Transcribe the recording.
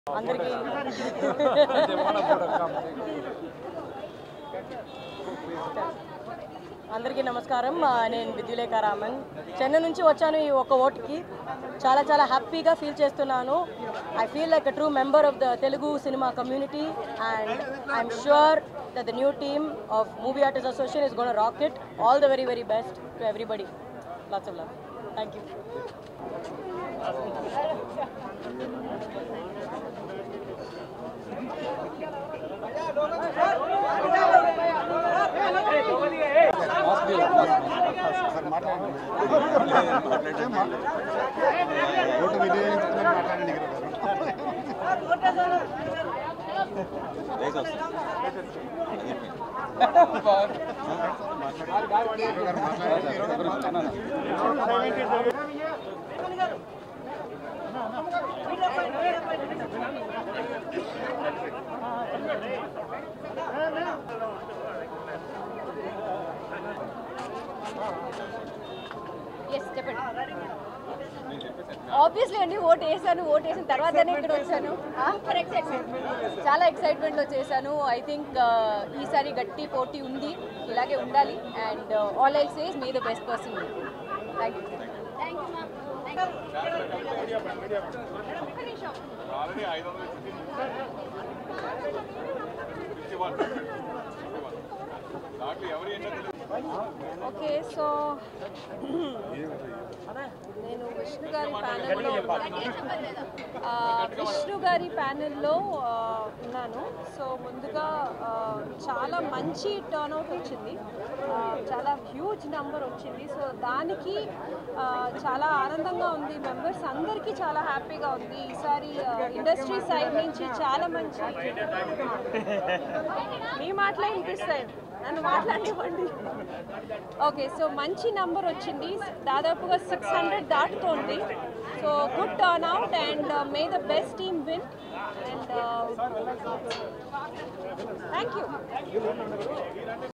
అందరికీ అందరికీ నమస్కారం ఆ, నేను విద్యులేఖ రామన్ చెన్నై నుంచి వచ్చాను ఈ ఒక ఓటుకి చాలా చాలా హ్యాపీగా ఫీల్ చేస్తున్నాను I feel like a true member of the Telugu cinema community and I'm sure that the new team of movie artist association is gonna rock it all the very very best to everybody lots of love thank you vote వినియోగించుకుని మాట్లాడండి yes చెప్పండి obviously అండి vote వేసాను vote వేసిన తర్వాతనే ఇక్కడ వచ్చాను చాలా ఎక్సైట్మెంట్లో చేశాను ఐ థింక్ ఈసారి గట్టి పోటీ ఉంది ఇలాగే ఉండాలి and all I'll says me the best person thank you okay so నేను విష్ణు గారి ప్యానెల్లో ఆ, విష్ణు గారి ప్యానెల్లో ఆ, ఉన్నాను సో ముందుగా ఆ, చాలా మంచి టర్న్అవుట్ వచ్చింది ఆ, చాలా హ్యూజ్ నెంబర్ వచ్చింది సో దానికి ఆ, చాలా ఆనందంగా ఉంది మెంబర్స్ అందరికీ చాలా హ్యాపీగా ఉంది ఈసారి ఇండస్ట్రీ సైడ్ నుంచి చాలా మంచి మీ మాటలే వినిపిస్తాయి నన్ను మాట్లాడివ్వండి ఓకే సో మంచి నంబర్ వచ్చింది దాదాపుగా సిక్స్ హండ్రెడ్ దాటుతోంది so good turn out and may the best team win and thank you